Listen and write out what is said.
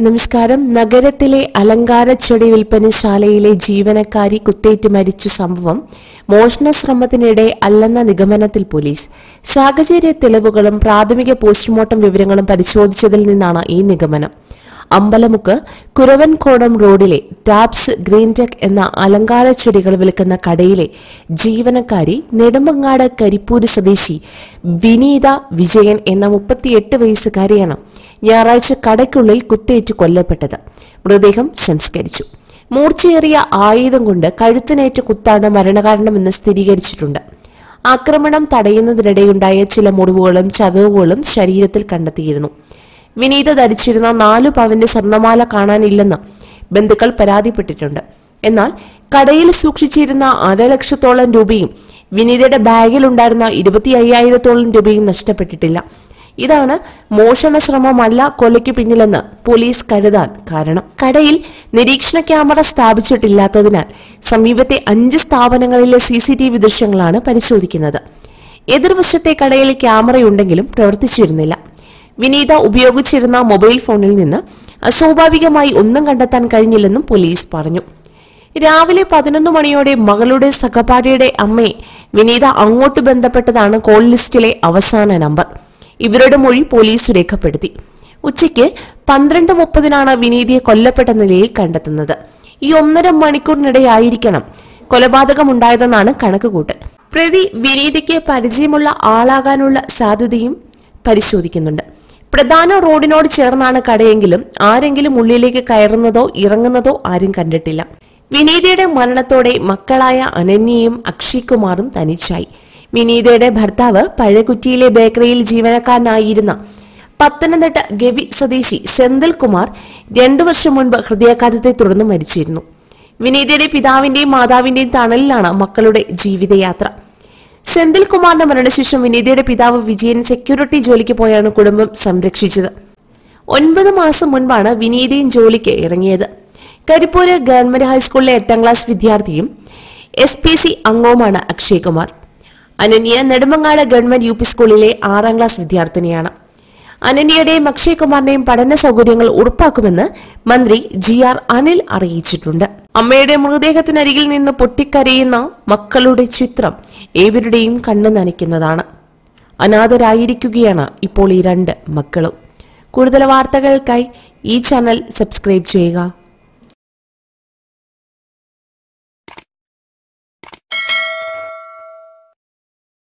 നമസ്കാരം നഗരത്തിലെ അലങ്കാര ചെടി വിൽപ്പനശാലയിലെ ജീവനക്കാരി കുത്തേറ്റ് മരിച്ച സംഭവം മോഷണ ശ്രമത്തിനിടെ അല്ലെന്ന നിഗമനത്തിൽ പോലീസ് സാഹചര്യ തെളിവുകളും പ്രാഥമിക പോസ്റ്റ്മോർട്ടം വിവരങ്ങളും പരിശോധിച്ചതിൽ നിന്നാണ് ഈ നിഗമനം അമ്പലമുക്ക് കുരവൻകോടം റോഡിലെ ടാപ്സ് ഗ്രീൻ ടെക് എന്ന അലങ്കാര ചെടികൾ വിൽക്കുന്ന കടയിലെ ജീവനക്കാരി നെടുമങ്ങാട് കരിപ്പൂര് സ്വദേശി വിനീത വിജയൻ എന്ന മുപ്പത്തിയെട്ട് വയസ്സുകാരിയാണ് ഞായറാഴ്ച കടയ്ക്കുള്ളിൽ കുത്തേറ്റ് കൊല്ലപ്പെട്ടത് മൃതദേഹം സംസ്കരിച്ചു മൂർച്ചയേറിയ ആയുധം കൊണ്ട് കഴുത്തിനേറ്റ കുത്താണ് മരണകാരണമെന്ന് സ്ഥിരീകരിച്ചിട്ടുണ്ട് ആക്രമണം തടയുന്നതിനിടെയുണ്ടായ ചില മുറിവുകളും ചതവുകളും ശരീരത്തിൽ കണ്ടെത്തിയിരുന്നു വിനീത ധരിച്ചിരുന്ന നാലു പവന്റെ സ്വർണമാല കാണാനില്ലെന്ന് ബന്ധുക്കൾ പരാതിപ്പെട്ടിട്ടുണ്ട് എന്നാൽ കടയിൽ സൂക്ഷിച്ചിരുന്ന അരലക്ഷത്തോളം രൂപയും വിനീതയുടെ ബാഗിലുണ്ടായിരുന്ന ഇരുപത്തി അയ്യായിരത്തോളം രൂപയും നഷ്ടപ്പെട്ടിട്ടില്ല ഇതാണ് മോഷണ ശ്രമമല്ല കൊലയ്ക്ക് പിന്നിലെന്ന് പോലീസ് കരുതാൻ കാരണം കടയിൽ നിരീക്ഷണ ക്യാമറ സ്ഥാപിച്ചിട്ടില്ലാത്തതിനാൽ സമീപത്തെ അഞ്ച് സ്ഥാപനങ്ങളിലെ സി സി ടി വി ദൃശ്യങ്ങളാണ് പരിശോധിക്കുന്നത് എതിർവശത്തെ കടയിൽ ക്യാമറയുണ്ടെങ്കിലും പ്രവർത്തിച്ചിരുന്നില്ല വിനീത ഉപയോഗിച്ചിരുന്ന മൊബൈൽ ഫോണിൽ നിന്ന് അസ്വാഭാവികമായി ഒന്നും കണ്ടെത്താൻ കഴിഞ്ഞില്ലെന്നും പോലീസ് പറഞ്ഞു രാവിലെ പതിനൊന്ന് മണിയോടെ മകളുടെ സഹപാഠിയുടെ അമ്മയെ വിനീത അങ്ങോട്ട് ബന്ധപ്പെട്ടതാണ് കോൾ ലിസ്റ്റിലെ അവസാന നമ്പർ ഇവരുടെ മൊഴി പോലീസ് രേഖപ്പെടുത്തി ഉച്ചയ്ക്ക് പന്ത്രണ്ട് മുപ്പതിനാണ് വിനീതയെ കൊല്ലപ്പെട്ട നിലയിൽ കണ്ടെത്തുന്നത് ഈ ഒന്നര മണിക്കൂറിനിടെയായിരിക്കണം കൊലപാതകമുണ്ടായതെന്നാണ് കണക്കുകൂട്ടൽ പ്രതി വിനീതയ്ക്ക് പരിചയമുള്ള ആളാകാനുള്ള സാധ്യതയും പരിശോധിക്കുന്നുണ്ട് പ്രധാന റോഡിനോട് ചേർന്നാണ് കടയെങ്കിലും ആരെങ്കിലും ഉള്ളിലേക്ക് കയറുന്നതോ ഇറങ്ങുന്നതോ ആരും കണ്ടിട്ടില്ല വിനീതയുടെ മരണത്തോടെ മക്കളായ അനന്യയും അക്ഷയ് കുമാറും തനിച്ചായി വിനീതയുടെ ഭർത്താവ് പഴകുറ്റിയിലെ ബേക്കറിയിൽ ജീവനക്കാരനായിരുന്ന പത്തനംതിട്ട ഗവി സ്വദേശി സെന്തിൽ കുമാർ രണ്ടു വർഷം മുൻപ് ഹൃദയാഘാതത്തെ തുടർന്ന് മരിച്ചിരുന്നു വിനീതയുടെ പിതാവിന്റെയും മാതാവിന്റെയും തണലിലാണ് മക്കളുടെ ജീവിതയാത്ര സെന്തിൽ കുമാറിന്റെ മരണശേഷം വിനീതയുടെ പിതാവ് വിജയൻ സെക്യൂരിറ്റി ജോലിക്ക് പോയാണ് കുടുംബം സംരക്ഷിച്ചത് ഒൻപത് മാസം മുൻപാണ് വിനീതയും ജോലിക്ക് ഇറങ്ങിയത് കരിപ്പൂര് ഗവൺമെന്റ് ഹൈസ്കൂളിലെ എട്ടാം ക്ലാസ് വിദ്യാർത്ഥിയും എസ് പി സി അംഗവുമാണ് Akshay Kumar Ananya Nedumangad government U P സ്കൂളിലെ ആറാം ക്ലാസ് വിദ്യാർത്ഥിനിയാണ് അനന്യയുടെയും അക്ഷയ് കുമാറിന്റെയും പഠന സൗകര്യങ്ങൾ ഉറപ്പാക്കുമെന്ന് മന്ത്രി ജി ആർ അനിൽ അറിയിച്ചിട്ടുണ്ട് അമ്മയുടെ മൃതദേഹത്തിനരികിൽ നിന്ന് പൊട്ടിക്കരയുന്ന മക്കളുടെ ചിത്രം ഏവരുടെയും കണ്ണു നനയ്ക്കുന്നതാണ് അനാഥരായിരിക്കുകയാണ് ഇപ്പോൾ ഈ രണ്ട് മക്കളും കൂടുതൽ വാർത്തകൾക്കായി ഈ ചാനൽ സബ്സ്ക്രൈബ് ചെയ്യുക